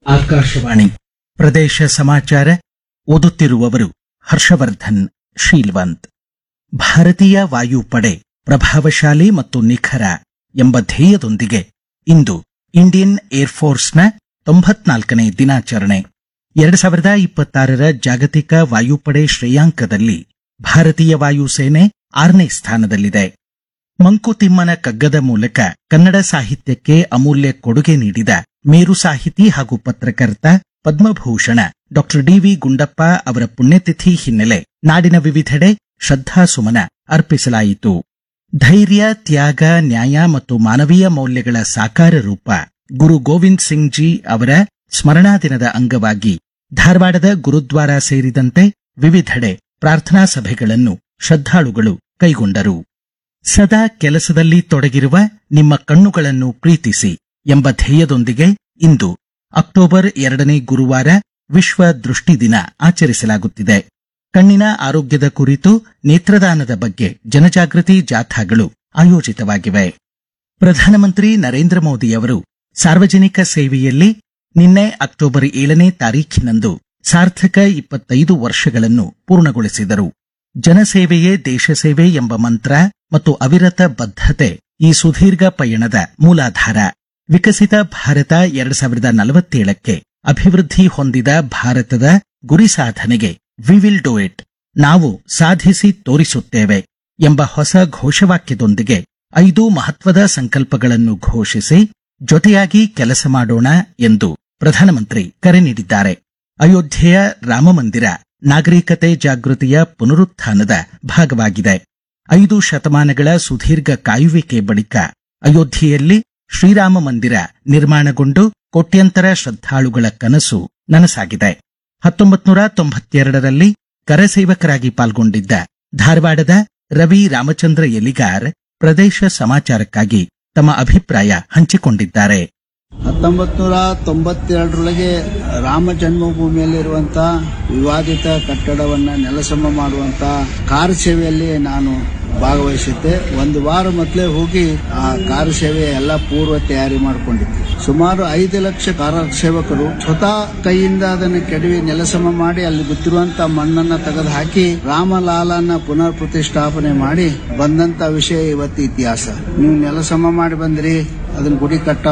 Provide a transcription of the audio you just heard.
ಆಕಾಶವಾಣಿ ಪ್ರದೇಶ ಸಮಾಚಾರ ಓದುತ್ತಿರುವವರು ಹರ್ಷವರ್ಧನ್ ಶೀಲ್ವಂತ್ ಭಾರತೀಯ ವಾಯುಪಡೆ ಪ್ರಭಾವಶಾಲಿ ಮತ್ತು ನಿಖರ ಎಂಬ ಧ್ಯೇಯದೊಂದಿಗೆ ಇಂದು ಇಂಡಿಯನ್ ಏರ್ಫೋರ್ಸ್ನ ತೊಂಬತ್ನಾಲ್ಕನೇ ದಿನಾಚರಣೆ ಎರಡು ಸಾವಿರದ ಇಪ್ಪತ್ತಾರರ ಜಾಗತಿಕ ವಾಯುಪಡೆ ಶ್ರೇಯಾಂಕದಲ್ಲಿ ಭಾರತೀಯ ವಾಯುಸೇನೆ ಆರನೇ ಸ್ಥಾನದಲ್ಲಿದೆ ಮಂಕುತಿಮ್ಮನ ಕಗ್ಗದ ಮೂಲಕ ಕನ್ನಡ ಸಾಹಿತ್ಯಕ್ಕೆ ಅಮೂಲ್ಯ ಕೊಡುಗೆ ನೀಡಿದ ಮೇರು ಸಾಹಿತಿ ಹಾಗೂ ಪತ್ರಕರ್ತ ಪದ್ಮಭೂಷಣ ಡಾಕ್ಟರ್ ಡಿವಿ ಗುಂಡಪ್ಪ ಅವರ ಪುಣ್ಯತಿಥಿ ಹಿನ್ನೆಲೆ ನಾಡಿನ ವಿವಿಧೆಡೆ ಶ್ರದ್ಧಾಸುಮನ ಅರ್ಪಿಸಲಾಯಿತು ಧೈರ್ಯ ತ್ಯಾಗ ನ್ಯಾಯ ಮತ್ತು ಮಾನವೀಯ ಮೌಲ್ಯಗಳ ಸಾಕಾರ ರೂಪ ಗುರು ಗೋವಿಂದ್ ಸಿಂಗ್ ಜಿ ಅವರ ಸ್ಮರಣಾ ದಿನದ ಅಂಗವಾಗಿ ಧಾರವಾಡದ ಗುರುದ್ವಾರ ಸೇರಿದಂತೆ ವಿವಿಧೆಡೆ ಪ್ರಾರ್ಥನಾ ಸಭೆಗಳನ್ನು ಶ್ರದ್ಧಾಳುಗಳು ಕೈಗೊಂಡರು ಸದಾ ಕೆಲಸದಲ್ಲಿ ತೊಡಗಿರುವ ನಿಮ್ಮ ಕಣ್ಣುಗಳನ್ನು ಪ್ರೀತಿಸಿ ಎಂಬ ಧ್ಯೇಯದೊಂದಿಗೆ ಇಂದು ಅಕ್ಟೋಬರ್ ಎರಡನೇ ಗುರುವಾರ ವಿಶ್ವ ದೃಷ್ಟಿ ದಿನ ಆಚರಿಸಲಾಗುತ್ತಿದೆ ಕಣ್ಣಿನ ಆರೋಗ್ಯದ ಕುರಿತು ನೇತ್ರದಾನದ ಬಗ್ಗೆ ಜನಜಾಗೃತಿ ಜಾಥಾಗಳು ಆಯೋಜಿತವಾಗಿವೆ ಪ್ರಧಾನಮಂತ್ರಿ ನರೇಂದ್ರ ಮೋದಿಯವರು ಸಾರ್ವಜನಿಕ ಸೇವೆಯಲ್ಲಿ ನಿನ್ನೆ ಅಕ್ಟೋಬರ್ ಏಳನೇ ತಾರೀಖಿನಂದು ಸಾರ್ಥಕ ಇಪ್ಪತ್ತೈದು ವರ್ಷಗಳನ್ನು ಪೂರ್ಣಗೊಳಿಸಿದರು ಜನಸೇವೆಯೇ ದೇಶ ಸೇವೆ ಎಂಬ ಮಂತ್ರ ಮತ್ತು ಅವಿರತ ಬದ್ಧತೆ ಈ ಸುದೀರ್ಘ ಪಯಣದ ಮೂಲಾಧಾರ ವಿಕಸಿತ ಭಾರತ ಎರಡು ಸಾವಿರದ ನಲವತ್ತೇಳಕ್ಕೆ ಅಭಿವೃದ್ಧಿ ಹೊಂದಿದ ಭಾರತದ ಗುರಿ ಸಾಧನೆಗೆ ವಿ ವಿಲ್ ಡೂ ಇಟ್ ನಾವು ಸಾಧಿಸಿ ತೋರಿಸುತ್ತೇವೆ ಎಂಬ ಹೊಸ ಘೋಷವಾಕ್ಯದೊಂದಿಗೆ ಐದು ಮಹತ್ವದ ಸಂಕಲ್ಪಗಳನ್ನು ಘೋಷಿಸಿ ಜೊತೆಯಾಗಿ ಕೆಲಸ ಮಾಡೋಣ ಎಂದು ಪ್ರಧಾನಮಂತ್ರಿ ಕರೆ ನೀಡಿದ್ದಾರೆ ಅಯೋಧ್ಯೆಯ ರಾಮಮಂದಿರ ನಾಗರಿಕತೆ ಜಾಗೃತಿಯ ಪುನರುತ್ಥಾನದ ಭಾಗವಾಗಿದೆ ಐದು ಶತಮಾನಗಳ ಸುದೀರ್ಘ ಕಾಯುವಿಕೆ ಬಳಿಕ ಅಯೋಧ್ಯೆಯಲ್ಲಿ ಶ್ರೀರಾಮ ಮಂದಿರ ನಿರ್ಮಾಣಗೊಂಡು ಕೋಟ್ಯಂತರ ಶ್ರದ್ಧಾಳುಗಳ ಕನಸು ನನಸಾಗಿದೆ ಹತ್ತೊಂಬತ್ತು ನೂರ ತೊಂಬತ್ತೆರಡರಲ್ಲಿ ಕರಸೇವಕರಾಗಿ ಪಾಲ್ಗೊಂಡಿದ್ದ ಧಾರವಾಡದ ರವಿ ರಾಮಚಂದ್ರ ಎಲಿಗಾರ್ ಪ್ರದೇಶ ಸಮಾಚಾರಕ್ಕಾಗಿ ತಮ್ಮ ಅಭಿಪ್ರಾಯ ಹಂಚಿಕೊಂಡಿದ್ದಾರೆ ಹತ್ತೊಂಬತ್ತು ನೂರ ತೊಂಬತ್ತೆರಡರೊಳಗೆ ರಾಮ ಜನ್ಮಭೂಮಿಯಲ್ಲಿರುವಂತ ವಿವಾದಿತ ಕಟ್ಟಡವನ್ನ ನೆಲಸಮ ಮಾಡುವಂತ ಕಾರ್ ಸೇವೆಯಲ್ಲಿ ನಾನು ಭಾಗವಹಿಸಿದ್ದೆ ಒಂದು ವಾರ ಮೊದಲೇ ಹೋಗಿ ಆ ಕಾರ್ ಸೇವೆಯ ಎಲ್ಲ ಪೂರ್ವ ತಯಾರಿ ಮಾಡಿಕೊಂಡಿದ್ದೆ ಸುಮಾರು ಐದು ಲಕ್ಷ ಕಾರ ಸೇವಕರು ಸ್ವತಃ ಕೈಯಿಂದ ಅದನ್ನು ಕೆಡವಿ ನೆಲಸಮ ಮಾಡಿ ಅಲ್ಲಿ ಬಿದ್ದಿರುವಂತ ಮಣ್ಣನ್ನ ತೆಗೆದು ಹಾಕಿ ರಾಮಲಾಲನ ಪುನರ್ ಪ್ರತಿಷ್ಠಾಪನೆ ಮಾಡಿ ಬಂದಂತ ವಿಷಯ ಇವತ್ತು ಇತಿಹಾಸ ನೀವು ನೆಲಸಮ ಮಾಡಿ ಬಂದ್ರಿ ಅದನ್ನ ಗುಡಿ ಕಟ್ಟ